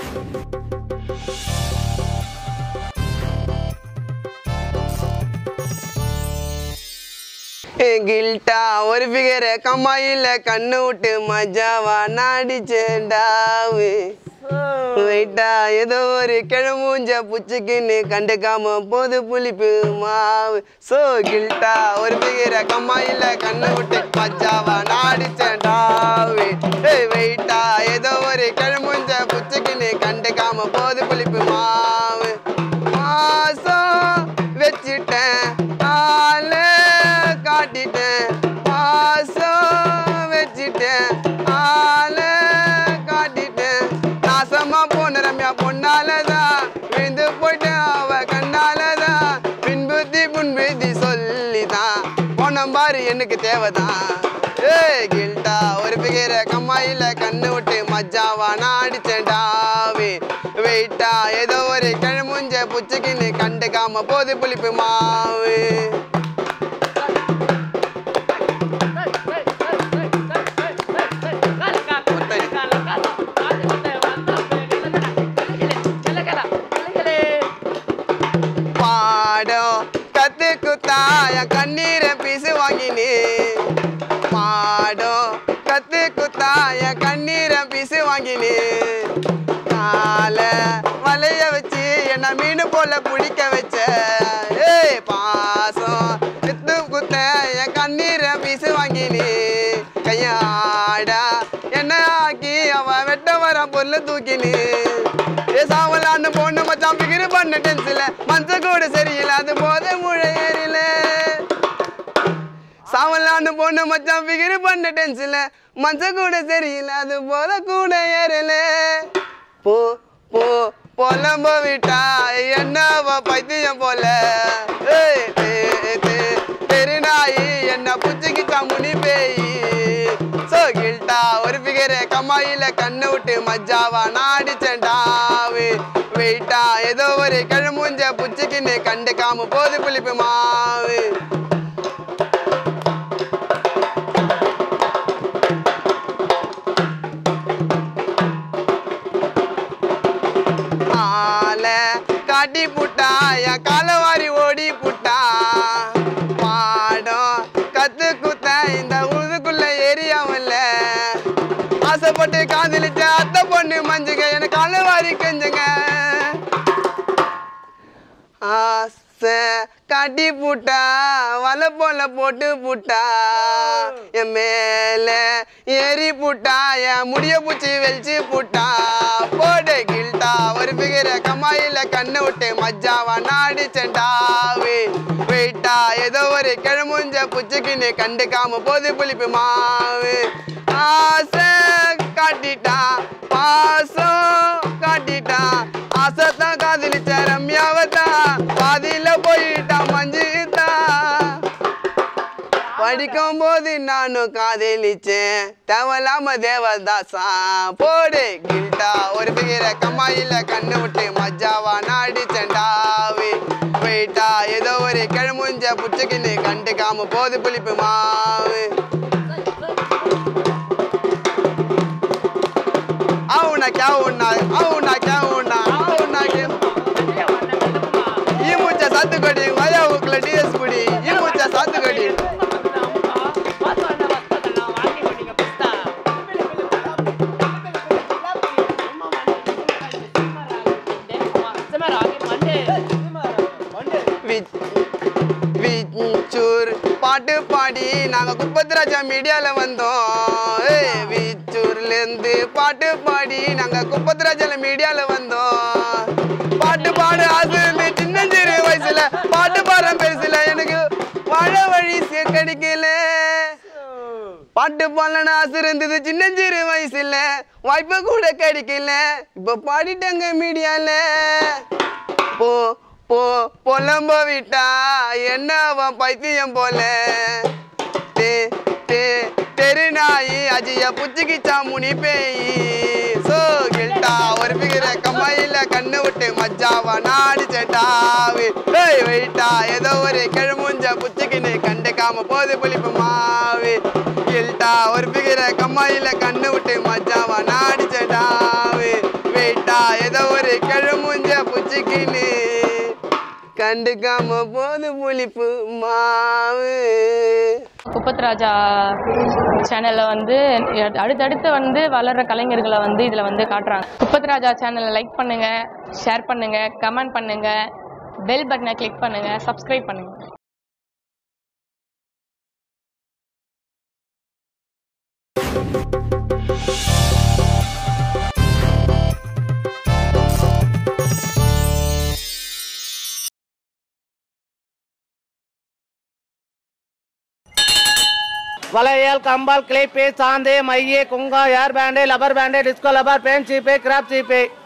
கில்ட்டா ஒரு ஃபிகர கம்மாயில கண்ணு விட்டு மஜாவா நாடிச்சேண்டாவு வெயிட்டா ஏதோ ஒரு கிழமூஞ்ச புச்சுக்கின்னு கண்டுக்காம போது புளிப்பு மாவு சோ கில்ட்டா ஒரு ஃபிகர கம்மாயில கண்ணு விட்டு மஜாவா நாடிச்சேண்டாவு ஏய் வெயிட்டா ஏதோ ஒரு கிழமூஞ்ச புச்சுக்கின்னு கண்டுக்காம போது புளிப்பு மாவு மாசம் வச்சிட்டேன் ஆளே காட்டிட்டேன் பாசம் வச்சிட்டேன் ஆளே காட்டிட்டேன் நாசமா போன ரம்யா பொண்ணாலதான் விழுந்து போயிட்டேன் அவ கண்ணாலதான் பின்புத்தி புன்புத்தி சொல்லிதான் போனம் பாரு எனக்கு தேவைதான் ஏய் கில்ட்டா ஒரு பிகிற கம்மாயில கண்ணு விட்டு மஜாவா நாடிச்சேன்டாவே வெயிட்டா ஏதோ ஒரு கிழமுஞ்ச புச்சுக்கின்னு கண்டுக்காம போது புளிப்பு மாவு பாடம் கத்து குத்தா என் கண்ணீரை பீசு வாங்கினே பாடம் கத்து குத்தா என் கண்ணீரை பீசு வாங்கினே காலை வலைய வச்சு என்ன மீன் போல பிடிக்க வச்ச ஏய் பாசம் சித்து குத்த என் கண்ணீரை பீசு வாங்கினே கையாடா என்ன ஆக்கி அவன் வெட்ட வர பொருள் தூக்கினே ஏ சாவலான்னு பொண்ணு மச்சான் பிகிரு பண்ண டென்சில மஞ்ச கூட சரியில்லை அது போத முழ ஏறில சாவலான்னு பொண்ணு மச்சான் பிகிரு பண்ண டென்சில மஞ்ச கூட சரியில்லை அது போத கூட ஏறல போ போ பொலம்ப விட்டா என்னவ பைத்தியம் போல ஏய், தே- தே- தெருநாயி என்ன புச்சுக்கிச்சா முனி பேய் சோ கில்ட்டா ஒரு பிகர கம்மாயில கண்ணு விட்டு மஜாவா நாடிச்சேன்டாவு வெயிட்டா ஏதோ ஒரு கிழமுஞ்ச புச்சுக்கின்னு கண்டுக்காம போது புளிப்பு மாவு ஆல காட்டி புட்டா என் காலவாரி ஓடி புட்டா பாடம் கத்து குத்த இந்த உழுதுக்குள்ள ஏரியாவில்ல ஆசைப்பட்டு காதலிச்ச அத்தை பொண்ணு மஞ்சுங்க எனக்கு காலவாரி கெஞ்சுங்க ஆசை காட்டி புட்டா வலை போல போட்டு புட்டா என் மேல ஏறி புட்டா என் முடிய பூச்சி வெளிச்சு புட்டா போடு கில்ட்டா ஒரு பிகிற கம்மாயில கண்ணு விட்டு மஜாவா நாடி செண்டாவே வெயிட்டா ஏதோ ஒரு கிழமுஞ்ச புச்சுக்கின்னு கண்டுக்காம போது புளிப்பு மாவு ஆசை காட்டிட்டா பாசம் காட்டிட்டா ஆசைத்தான் காதலிச்ச ரம்யாவத்தான் பாதியில போயிட்டா மஞ்சுதான் படிக்கும் போது நானும் காதலிச்சேன் தேவலாம தேவதாசா போடு கில்ட்டா ஒரு பிகிற கம்மாயில கண்ணு விட்டு மஜாவா நாடி செண்டாவே போயிட்டா ஏதோ ஒரு கிழமுஞ்ச புச்சுக்கின்னு கண்டுக்காம போது புளிப்பு மாவு అవునా క్యా ఉన్నా అవునా క్యా ఉన్నా అవునా ఈ ముచ్చ సత్తుగడి మయా ఉక్ల డిఎస్ గుడి ఈ ముచ్చ సత్తుగడి விச்சூர் பாட்டு பாடி நாங்க குப்பத்ராஜா மீடியால வந்தோம் ஏய், விச்சூர்ல இருந்து பாட்டு பாடி நாங்க குப்பத்ராஜால மீடியால வந்தோம் பாட்டு பாடு ஆசை இருந்து சின்னஞ்சிறு வயசுல பாட்டு பாடுற பெருசுல எனக்கு வாழ வழி சே- கிடைக்கல பாட்டு பாடலன்னு ஆசை இருந்தது சின்னஞ்சிறு வயசுல வாய்ப்பு கூட கிடைக்கல இப்ப பாடிட்டேங்க மீடியால போ போ பொலம்ப விட்டா என்ன அவன் பைத்தியம் போல தே தே தெரு நாயி அஜிய புச்சுக்கிச்சா முனி பேய் சோ கில்ட்டா ஒரு பிகிற கம்மாயில கண்ணு விட்டு மஜாவா நாடி செட்டாவி ஏய் வெயிட்டா ஏதோ ஒரு கிழமுஞ்ச புச்சுக்கின்னு கண்டுக்காம போது புளிப்பு மாவு கில்ட்டா ஒரு பிகிற கம்மாயில கண்ணு விட்டு மஜாவா நாடி செட்டாவி வெயிட்டா ஏதோ ஒரு கிழமுஞ்ச புச்சிக்கின்னு கண்டுக்காம போது புளிப்பு மாவு குப்பத் ராஜா சேனலில் வந்து அடுத்தடுத்து வந்து வளர்ற கலைஞர்களை வந்து இதில் வந்து காட்டுறாங்க குப்பத் ராஜா சேனலை லைக் பண்ணுங்க ஷேர் பண்ணுங்க கமெண்ட் பண்ணுங்க பெல் பட்டனை கிளிக் பண்ணுங்க சப்ஸ்கிரைப் பண்ணுங்க வளையல் கம்பால் கிளிப்பு சாந்து மைய குங்கா hair band rubber band disco rubber பேன் சீப்பு கிராப் சீப்பு